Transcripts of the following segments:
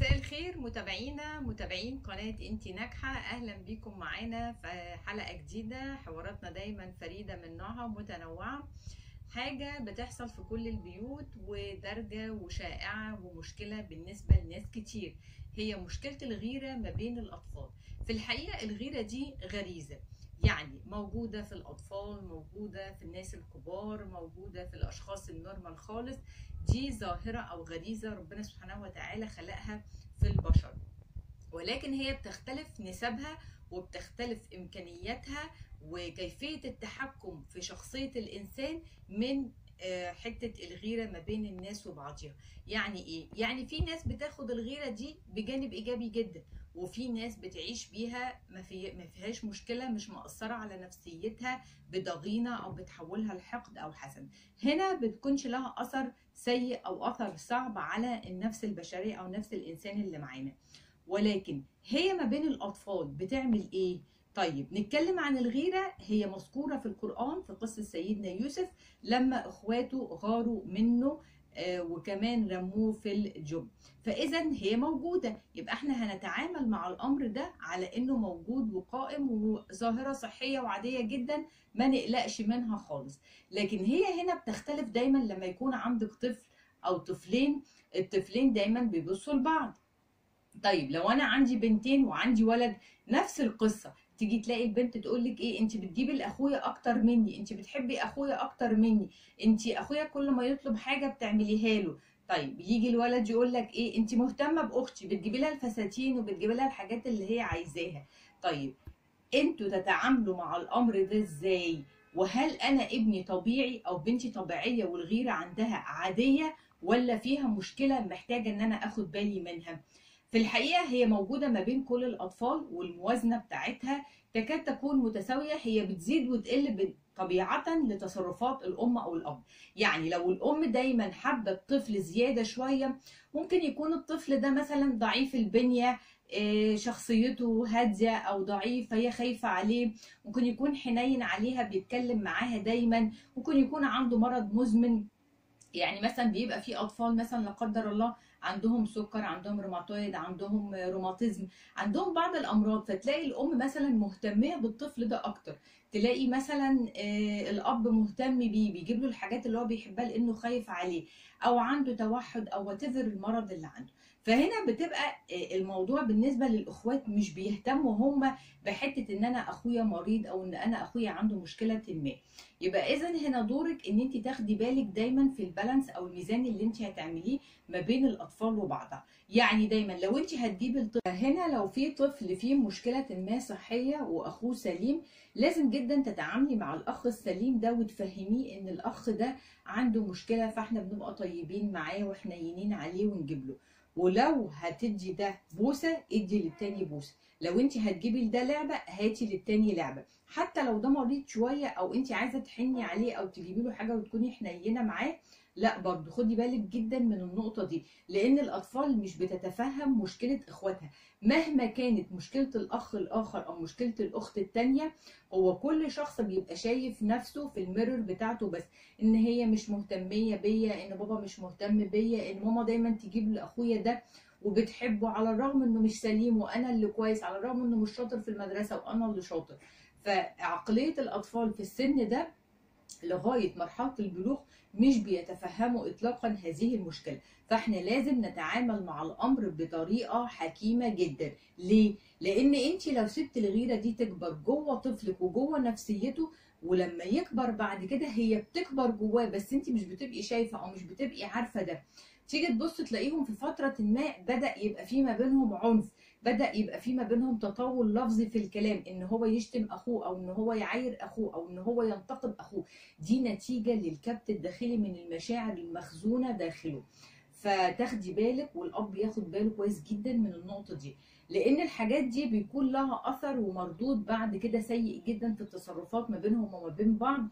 مساء الخير متابعينا متابعين قناة انتي ناجحة اهلا بيكم معانا في حلقة جديدة حواراتنا دايما فريدة من نوعها ومتنوعة حاجة بتحصل في كل البيوت ودرجة وشائعة ومشكلة بالنسبة لناس كتير هي مشكلة الغيرة ما بين الأطفال في الحقيقة الغيرة دي غريزة يعني موجودة في الأطفال موجودة في الناس الكبار موجودة في الأشخاص النورمال خالص دي ظاهرة أو غريزة ربنا سبحانه وتعالى خلقها في البشر ولكن هي بتختلف نسبها وبتختلف إمكانياتها وكيفية التحكم في شخصية الإنسان من آه، حتة الغيرة ما بين الناس وبعضها يعني إيه؟ يعني في ناس بتاخد الغيرة دي بجانب إيجابي جدا وفي ناس بتعيش بيها ما, في ما فيهاش مشكلة مش مأثرة على نفسيتها بضغينة أو بتحولها لحقد أو حسد هنا بتكونش لها أثر سيء أو أثر صعب على النفس البشرية أو نفس الإنسان اللي معانا ولكن هي ما بين الأطفال بتعمل إيه؟ طيب نتكلم عن الغيرة هي مذكورة في القرآن في قصة سيدنا يوسف لما إخواته غاروا منه آه، وكمان رموه في الجب فاذا هي موجوده يبقى احنا هنتعامل مع الامر ده على انه موجود وقائم وظاهره صحيه وعاديه جدا ما نقلقش منها خالص لكن هي هنا بتختلف دايما لما يكون عندك طفل او طفلين الطفلين دايما بيبصوا لبعض طيب لو انا عندي بنتين وعندي ولد نفس القصه تيجي تلاقي البنت تقول لك ايه انت بتجيبي لاخويا اكتر مني انت بتحبي اخويا اكتر مني انت اخويا كل ما يطلب حاجه بتعمليها له طيب يجي الولد يقول لك ايه انت مهتمه باختي بتجيبي لها الفساتين وبتجيبي لها الحاجات اللي هي عايزاها طيب انتوا تتعاملوا مع الامر ده ازاي وهل انا ابني طبيعي او بنتي طبيعيه والغيره عندها عاديه ولا فيها مشكله محتاجه ان انا اخد بالي منها في الحقيقه هي موجوده ما بين كل الاطفال والموازنه بتاعتها تكاد تكون متساويه هي بتزيد وتقل طبيعه لتصرفات الام او الاب يعني لو الام دايما حابه الطفل زياده شويه ممكن يكون الطفل ده مثلا ضعيف البنيه آه، شخصيته هاديه او ضعيف فهي خايفه عليه ممكن يكون حنين عليها بيتكلم معاها دايما ممكن يكون عنده مرض مزمن يعني مثلا بيبقى في اطفال مثلا لا قدر الله عندهم سكر عندهم روماتويد عندهم روماتيزم عندهم بعض الامراض فتلاقي الام مثلا مهتميه بالطفل ده اكتر تلاقي مثلا آه، الاب مهتم بيه بيجيب له الحاجات اللي هو بيحبها لانه خايف عليه او عنده توحد او وتفر المرض اللي عنده فهنا بتبقى آه، الموضوع بالنسبه للاخوات مش بيهتموا هم بحته ان انا اخويا مريض او ان انا اخويا عنده مشكله ما يبقى اذا هنا دورك ان انت تاخدي بالك دايما في البالانس او الميزان اللي انت هتعمليه ما بين الاطفال وبعضها يعني دايما لو انت هتجيبي الطفل هنا لو في طفل فيه مشكله ما صحيه واخوه سليم لازم جدا تتعاملي مع الاخ السليم ده وتفهميه ان الاخ ده عنده مشكله فاحنا بنبقى طيبين معاه وحنينين عليه ونجيب له ولو هتدي ده بوسه ادي للتاني بوسه لو انت هتجيبي لده لعبه هاتي للتاني لعبه حتى لو ده مريض شويه او انت عايزه تحني عليه او تجيبي له حاجه وتكوني حنينه معاه لا برضه خدي بالك جدا من النقطه دي لان الاطفال مش بتتفهم مشكله اخواتها مهما كانت مشكله الاخ الاخر او مشكله الاخت التانيه هو كل شخص بيبقى شايف نفسه في الميرور بتاعته بس ان هي مش مهتميه بيا ان بابا مش مهتم بيا ان ماما دايما تجيب لاخويا ده وبتحبه على الرغم انه مش سليم وانا اللي كويس على الرغم انه مش شاطر في المدرسه وانا اللي شاطر فعقليه الاطفال في السن ده لغايه مرحله البلوغ مش بيتفهموا اطلاقا هذه المشكله فاحنا لازم نتعامل مع الامر بطريقه حكيمه جدا ليه لان انت لو سبت الغيره دي تكبر جوه طفلك وجوه نفسيته ولما يكبر بعد كده هي بتكبر جواه بس انت مش بتبقي شايفه او مش بتبقي عارفه ده تيجي تبص تلاقيهم في فتره ما بدا يبقى في ما بينهم عنف بدا يبقى في ما بينهم تطاول لفظي في الكلام ان هو يشتم اخوه او ان هو يعاير اخوه او ان هو ينتقد اخوه دي نتيجه للكبت الداخلي من المشاعر المخزونه داخله فتاخدي بالك والاب ياخد باله كويس جدا من النقطه دي لان الحاجات دي بيكون لها اثر ومردود بعد كده سيء جدا في التصرفات ما بينهم وما بين بعض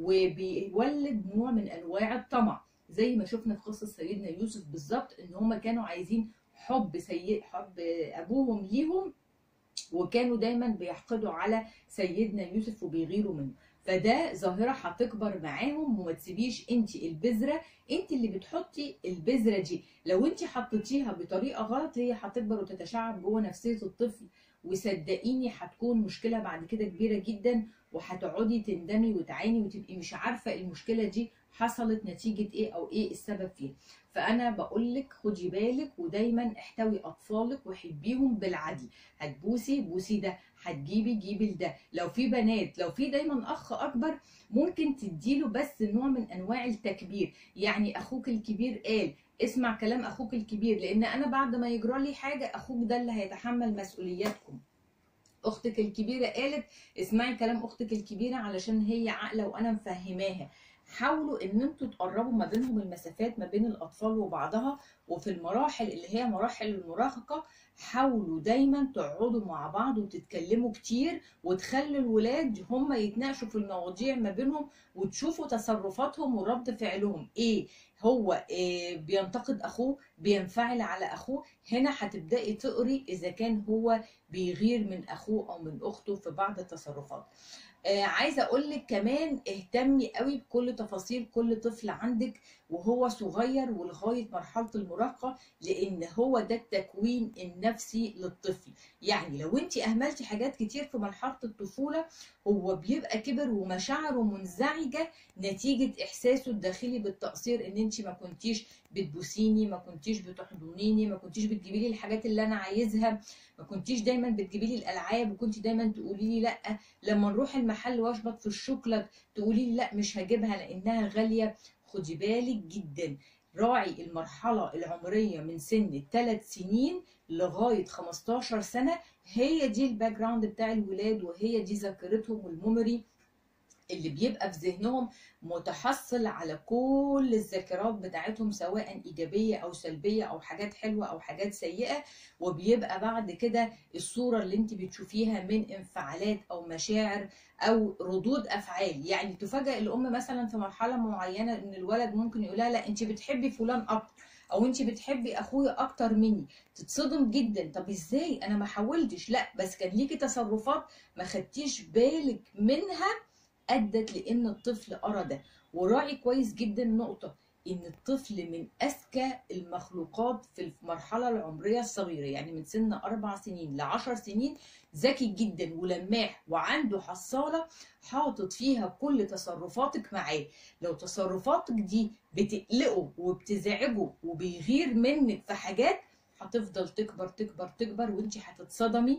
وبيولد نوع من انواع الطمع زي ما شفنا في قصه سيدنا يوسف بالظبط ان هم كانوا عايزين حب سيد حب ابوهم ليهم وكانوا دايما بيحقدوا على سيدنا يوسف وبيغيروا منه فده ظاهره هتكبر معاهم وما تسيبيش انت البذره انت اللي بتحطي البذره دي لو انت حطيتيها بطريقه غلط هي هتكبر وتتشعب جوه نفسيه الطفل وصدقيني هتكون مشكله بعد كده كبيره جدا وهتقعدي تندمي وتعاني وتبقي مش عارفه المشكله دي حصلت نتيجه ايه او ايه السبب فيها فانا بقول لك خدي بالك ودايما احتوي اطفالك وحبيهم بالعدل هتبوسي بوسي ده هتجيبي جيبي لده لو في بنات لو في دايما اخ اكبر ممكن تديله بس نوع من انواع التكبير يعني اخوك الكبير قال اسمع كلام اخوك الكبير لان انا بعد ما يجرى لي حاجه اخوك ده اللي هيتحمل مسؤولياتكم اختك الكبيره قالت اسمعي كلام اختك الكبيره علشان هي عاقله وانا مفهماها حاولوا ان انتوا تقربوا ما بينهم المسافات ما بين الاطفال وبعضها وفي المراحل اللي هي مراحل المراهقه حاولوا دايما تقعدوا مع بعض وتتكلموا كتير وتخلوا الولاد هم يتناقشوا في المواضيع ما بينهم وتشوفوا تصرفاتهم ورد فعلهم ايه هو إيه بينتقد اخوه بينفعل على اخوه هنا هتبداي تقري اذا كان هو بيغير من اخوه او من اخته في بعض التصرفات آه عايزه اقول لك كمان اهتمي قوي بكل تفاصيل كل طفل عندك وهو صغير ولغايه مرحله المراهقه لان هو ده التكوين النفسي للطفل يعني لو انت اهملتي حاجات كتير في مرحله الطفوله هو بيبقى كبر ومشاعره منزعجه نتيجه احساسه الداخلي بالتقصير ان انت ما كنتيش بتبوسيني ما كنتيش بتحضنيني ما كنتيش بتجيبي لي الحاجات اللي انا عايزها ما كنتيش دايما بتجيبي لي الالعاب وكنتي دايما تقولي لي لا لما نروح المحل واشبط في الشوكولاته تقولي لي لا مش هجيبها لانها غاليه خدي بالك جدا راعي المرحلة العمرية من سن 3 سنين لغاية 15 سنة هي دي الباك جراوند بتاع الولاد وهي دي ذاكرتهم والميموري اللي بيبقى في ذهنهم متحصل على كل الذاكرات بتاعتهم سواء ايجابيه او سلبيه او حاجات حلوه او حاجات سيئه وبيبقى بعد كده الصوره اللي انت بتشوفيها من انفعالات او مشاعر او ردود افعال يعني تفاجئ الام مثلا في مرحله معينه ان الولد ممكن يقولها لا انت بتحبي فلان اكتر او انت بتحبي اخويا اكتر مني تتصدم جدا طب ازاي انا ما حاولتش لا بس كان ليكي تصرفات ما خدتيش بالك منها ادت لان الطفل ارى ده وراعي كويس جدا نقطه ان الطفل من اذكى المخلوقات في المرحله العمريه الصغيره يعني من سن اربع سنين لعشر سنين ذكي جدا ولماح وعنده حصاله حاطط فيها كل تصرفاتك معاه لو تصرفاتك دي بتقلقه وبتزعجه وبيغير منك في حاجات هتفضل تكبر تكبر تكبر وانت هتتصدمي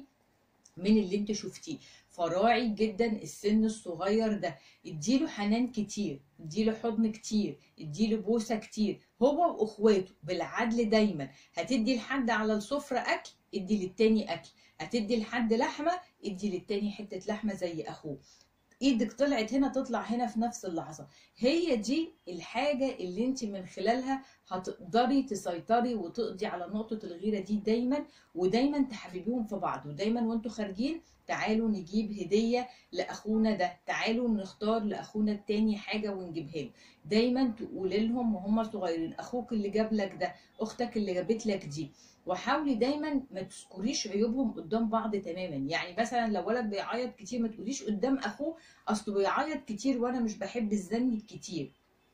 من اللي انت شفتيه فراعي جدا السن الصغير ده اديله حنان كتير اديله حضن كتير اديله بوسه كتير هو واخواته بالعدل دايما هتدي لحد على السفره اكل ادي للتاني اكل هتدي لحد لحمه ادي للتاني حته لحمه زي اخوه ايدك طلعت هنا تطلع هنا في نفس اللحظه هي دي الحاجه اللي انت من خلالها هتقدري تسيطري وتقضي على نقطه الغيره دي دايما ودايما تحببيهم في بعض ودايما وانتوا خارجين تعالوا نجيب هديه لاخونا ده تعالوا نختار لاخونا التاني حاجه ونجيبها له دايما تقولي لهم وهم صغيرين اخوك اللي جاب لك ده اختك اللي جابت لك دي وحاولي دايما ما تذكريش عيوبهم قدام بعض تماما يعني مثلا لو ولد بيعيط كتير ما تقوليش قدام اخوه اصله بيعيط كتير وانا مش بحب الزن الكتير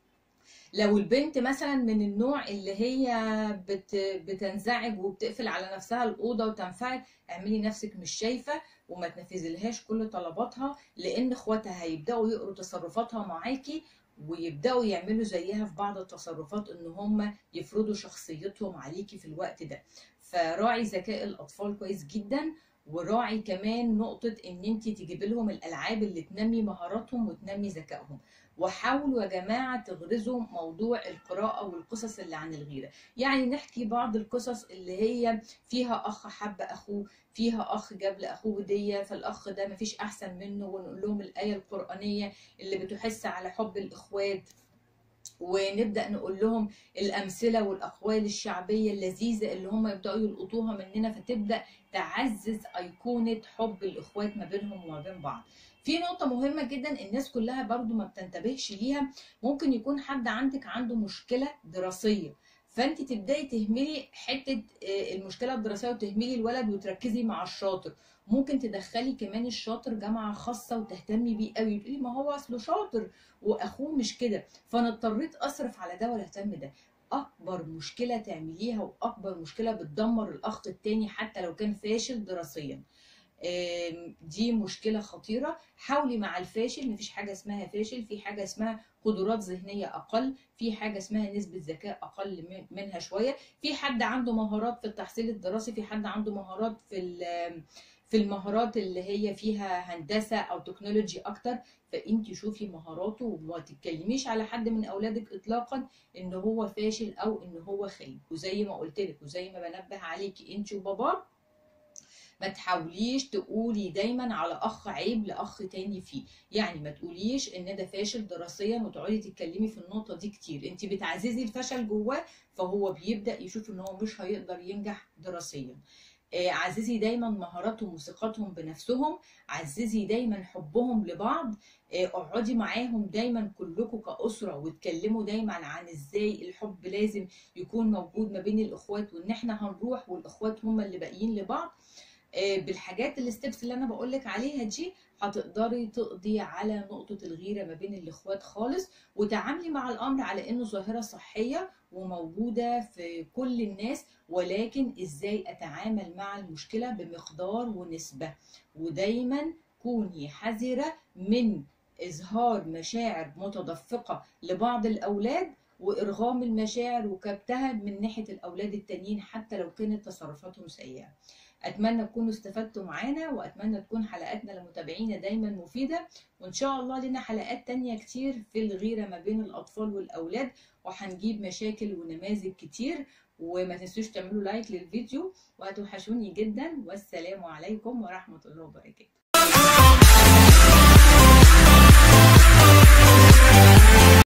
لو البنت مثلا من النوع اللي هي بت بتنزعج وبتقفل على نفسها الاوضه وتنفعل اعملي نفسك مش شايفه وما تنفذلهاش كل طلباتها لان اخواتها هيبداوا يقروا تصرفاتها معاكي ويبداوا يعملوا زيها في بعض التصرفات ان هم يفرضوا شخصيتهم عليكي في الوقت ده فراعي ذكاء الاطفال كويس جدا وراعي كمان نقطة ان انت تجيبي لهم الالعاب اللي تنمي مهاراتهم وتنمي ذكائهم وحاولوا يا جماعة تغرزوا موضوع القراءة والقصص اللي عن الغيرة يعني نحكي بعض القصص اللي هي فيها أخ حب أخوه فيها أخ جاب لأخوه هدية فالأخ ده مفيش أحسن منه ونقول لهم الآية القرآنية اللي بتحس على حب الإخوات ونبدا نقول لهم الامثله والاقوال الشعبيه اللذيذه اللي هم يبداوا يلقطوها مننا فتبدا تعزز ايقونه حب الاخوات ما بينهم وما بين بعض في نقطة مهمة جدا الناس كلها برضو ما بتنتبهش ليها ممكن يكون حد عندك عنده مشكلة دراسية فانت تبداي تهملي حته آه، المشكله الدراسيه وتهملي الولد وتركزي مع الشاطر ممكن تدخلي كمان الشاطر جامعه خاصه وتهتمي بيه قوي تقولي ما هو اصله شاطر واخوه مش كده فانا اضطريت اصرف على ده ولا اهتم ده اكبر مشكله تعمليها واكبر مشكله بتدمر الاخ التاني حتى لو كان فاشل دراسيا آم، دي مشكله خطيره حاولي مع الفاشل مفيش حاجه اسمها فاشل في حاجه اسمها قدرات ذهنيه اقل في حاجه اسمها نسبه ذكاء اقل من- منها شويه في حد عنده مهارات في التحصيل الدراسي في حد عنده مهارات في ال- في المهارات اللي هي فيها هندسه او تكنولوجي اكتر فانت شوفي مهاراته وما تتكلميش على حد من اولادك اطلاقا ان هو فاشل او ان هو خايب وزي ما قلت لك وزي ما بنبه عليكي انت وباباك ما تحاوليش تقولي دايما على اخ عيب لاخ تاني فيه يعني ما تقوليش ان ده فاشل دراسيا وتقعدي تتكلمي في النقطه دي كتير انت بتعززي الفشل جواه فهو بيبدا يشوف ان هو مش هيقدر ينجح دراسيا آه، عززي دايما مهاراتهم وثقتهم بنفسهم عززي دايما حبهم لبعض آه، اقعدي معاهم دايما كلكم كأسرة واتكلموا دايما عن ازاي الحب لازم يكون موجود ما بين الاخوات وان احنا هنروح والاخوات هم اللي باقيين لبعض آه، بالحاجات الستبس اللي انا بقولك عليها دي هتقدري تقضي على نقطة الغيرة ما بين الاخوات خالص وتعاملي مع الامر على انه ظاهرة صحية وموجودة في كل الناس ولكن ازاي اتعامل مع المشكلة بمقدار ونسبة ودايما كوني حذرة من اظهار مشاعر متدفقة لبعض الاولاد وارغام المشاعر وكبتها من ناحية الاولاد التانيين حتى لو كانت تصرفاتهم سيئة اتمنى تكونوا استفدتوا معانا واتمنى تكون حلقاتنا لمتابعينا دايما مفيده وان شاء الله لنا حلقات تانية كتير في الغيره ما بين الاطفال والاولاد وهنجيب مشاكل ونماذج كتير وما تنسوش تعملوا لايك للفيديو وهتوحشوني جدا والسلام عليكم ورحمه الله وبركاته